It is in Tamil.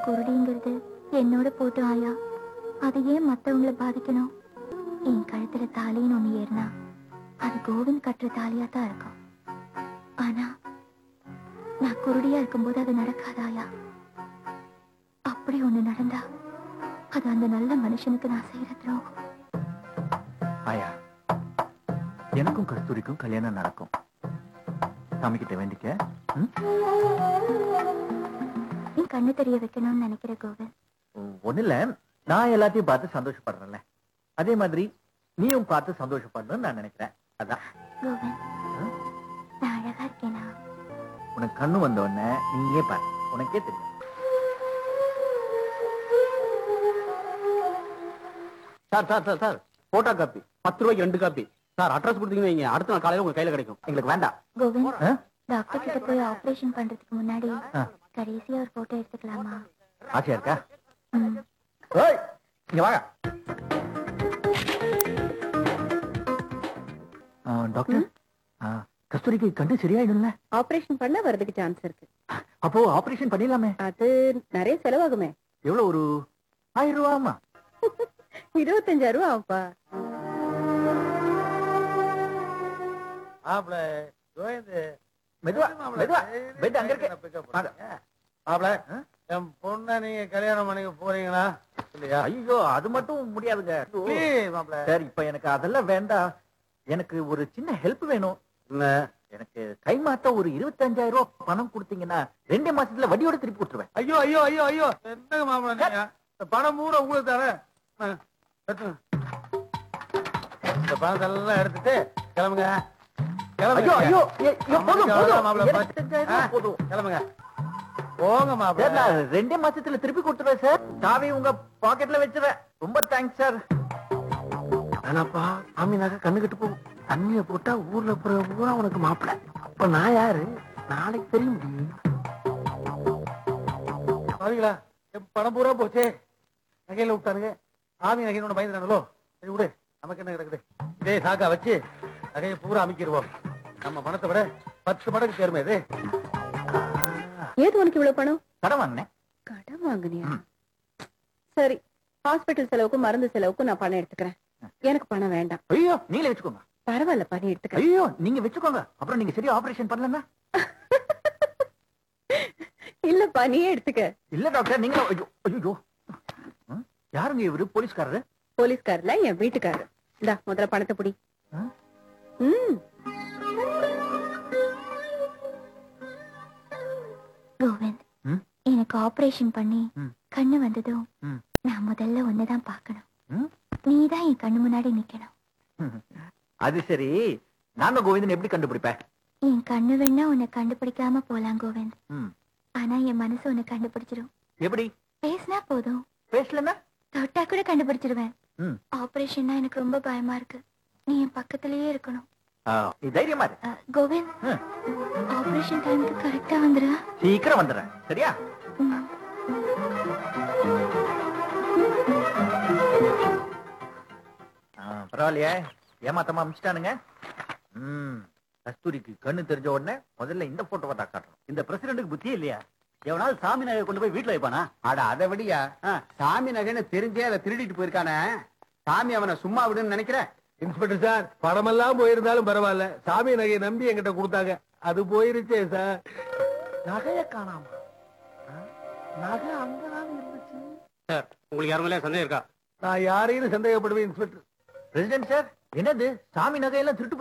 குருடிங்கிறது என்னோட போட்டு ஆயா அது ஏன் மத்தவங்கள பாதிக்கணும் என் கழுத்துல தாலின்னு ஒண்ணு ஏறினா அது கோவிந்த் கட்டுற தாலியா தான் இருக்கும் ஆனா நான் குருடியா இருக்கும்போது அது நடக்காதாயா அப்படி ஒண்ணு நடந்தா அது அந்த நல்ல மனுஷனுக்கு நான் செய்யற துரோகம் ஆயா எனக்கும் கஸ்தூரிக்கும் கல்யாணம் நடக்கும் சாமி கிட்ட வேண்டிக்க ம்? நீ கண்ணு தெரிய வைக்கணும்னு நினைக்கிற கோவிந்த் ஒண்ணு இல்ல நான் எல்லாத்தையும் பார்த்து சந்தோஷப்படுறேன்ல அதே மாதிரி நீயும் பார்த்து சந்தோஷப்படணும்னு நான் நினைக்கிறேன் அதான் கோவிந்த் ம்? நான் அழகா இருக்கேனா உனக்கு கண்ணு வந்த உடனே நீயே பாரு உனக்கே தெரியும் sir sir sir sir photocopy பத்து ரூபாய்க்கு ரெண்டு காப்பி சார் அட்ரஸ் கொடுத்தீங்கன்னு வைங்க அடுத்த நாள் காலையில உங்க கையில கிடைக்கும் எங்களுக்கு வேண்டாம் கோவிந்த் ஆ? டாக்டர் கிட்ட போய் ஆபரேஷன் பண்றதுக்கு முன்னாடி ஆ. கடைசியா ஒரு போட்டோ எடுத்துக்கலாமா ஆசையா இருக்கா ம். ஏய், இங்க வாங்க ஆ, டாக்டர் ஆ, கஸ்தூரிக்கு கண்டு சரியாயிடும்ல ஆபரேஷன் பண்ண வரதுக்கு சான்ஸ் இருக்கு அப்போ ஆபரேஷன் பண்ணிடலாமே அது நிறைய செலவாகுமே எவ்வளவு ஒரு ஆயிரம் ரூபாமா இருபத்தஞ்சாயிரம் ரூபா ஆகும்பா மாப்பிள கோவிந்து மெதுவா மெதுவா பெட் அங்க இருக்கு வாங்க. மாப்பிள என் பொண்ணை நீங்க கல்யாணம் பண்ணிக்க போறீங்களா இல்லையா ஐயோ அது மட்டும் முடியாதுங்க Please, மாப்பிள சார் இப்ப எனக்கு அதெல்லாம் வேண்டாம் எனக்கு ஒரு சின்ன ஹெல்ப் வேணும் என்ன எனக்கு கை மாத்த ஒரு இருபத்தஞ்சாயிரம் ரூபாய் பணம் கொடுத்தீங்கன்னா ரெண்டு மாசத்துல வட்டியோட திருப்பி கொடுத்துருவேன் ஐயோ ஐயோ ஐயோ ஐயோ என்னங்க மாப்பிள நீங்க இந்த பணம் பூரா உங்களுக்கு தரேன் ஆ, எடுத்துங்க. இந்த பணத்தை எல்லாம் எடுத்துட்டு கிளம்புங்க ஐயோ ஐயோ ஏ, ஐயோ, போதும் போதும் மாப்பிள இருபத்தஞ்சாயிரம் ரூபாய் போதும் கிளம்புங்க போங்க சார் மாப்பிள நான் ரெண்டே மாசத்துல திருப்பி கொடுத்துருவேன் சார் சாவி உங்க பாக்கெட்ல வச்சிருவேன் ரொம்ப தேங்க்ஸ் சார் ஆனாப்பா சாமி நகை கண்ணு கட்டு போகும் தண்ணிய போட்டா ஊர்ல போற பூரா உனக்கு மாப்பிள இப்ப நான் யாரு நாளைக்கு தெரிய முடியும் பாருங்களா என் பணம் பூரா போச்சே நகையில விட்டானுங்க ஆமி நகையினோட பயந்துறாங்களோ சரி விடு நமக்கு என்ன கிடக்குது இதே சாக்கா வச்சு நகையை பூரா அமைக்கிடுவோம் நம்ம பணத்தை விட பத்து மடங்கு சேருமே இது ஏது உனக்கு இவ்வளவு பணம் கடன் வாங்கினேன் கடன் வாங்குனியா சரி ஹாஸ்பிட்டல் செலவுக்கும் மருந்து செலவுக்கும் நான் பணம் எடுத்துக்கிறேன் எனக்கு பணம் வேண்டாம் ஐயோ நீங்களே வச்சுக்கோங்க பரவாயில்ல பணம் எடுத்துக்கிறேன் ஐயோ நீங்க வச்சுக்கோங்க அப்புறம் நீங்க சரியா ஆபரேஷன் பண்ணலன்னா இல்லப்பா நீயே எடுத்துக்க இல்ல டாக்டர் நீங்க ஐயோ ஐயோ ம்? யாருங்க இவரு போலீஸ்காரரு போலீஸ்காரர்ல என் வீட்டுக்காரர் இந்தா முதல்ல பணத்தை புடி ஆ? ம் கோவிந்த் ம்? எனக்கு ஆபரேஷன் பண்ணி ம். கண்ணு வந்ததும் ம். நான் முதல்ல ஒன்னதான் பார்க்கணும் ம்? நீதான் என் கண்ணு முன்னாடி நிக்கணும் அது சரி நானும் கோவிந்தன் எப்படி கண்டுபிடிப்பேன் என் கண்ணு வேணா உன்னை கண்டுபிடிக்காம போலாம் கோவிந்த் ம். ஆனா என் மனசு உன்னை கண்டுபிடிச்சிரும் எப்படி பேசினா போதும் பேசலன்னா தொட்டா கூட கண்டுபிடிச்சிருவேன் ம். ஆபரேஷன்னா எனக்கு ரொம்ப பயமா இருக்கு நீ என் பக்கத்திலேயே இருக்கணும் ஆ, நீ தைரியமா இரு அஹ், கோவிந்த் ம். ஆபரேஷன் டைமுக்கு கரெக்டா வந்துரு சீக்கிரம் வந்துடுறேன் சரியா ம். ஆ, பரவாயில்லையே ஏமாத்தமா அமிச்சிட்டானுங்க ம் கஸ்தூரிக்கு கண்ணு தெரிஞ்ச உடனே முதல்ல இந்த போட்டோவை தான் காட்டணும் இந்த பிரசிடண்ட்டுக்கு புத்தி இல்லையா எவனாவது சாமி நகை கொண்டு போய் வீட்டுல வைப்பானா அட அதை விடியா சாமி நகைன்னு தெரிஞ்சே அதை திருடிட்டு போயிருக்கானே சாமி அவனை சும்மா விடுன்னு நினைக்கிற இன்ஸ்பெக்டர் சார் பணமெல்லாம் போயிருந்தாலும் பரவாயில்ல சாமி நகையை நம்பி என்கிட்ட கொடுத்தாங்க அது போயிருச்சே சார் நகைய காணாம ஆ? நகை அங்கதான் இருந்துச்சு சார் உங்களுக்கு யாரும் மேலே சந்தேகம் இருக்கா நான் யாரையும் சந்தேகப்படுவேன் இன்ஸ்பெக்டர் பிரசிடென்ட் சார் என்னது சாமி நகையெல்லாம் திருட்டு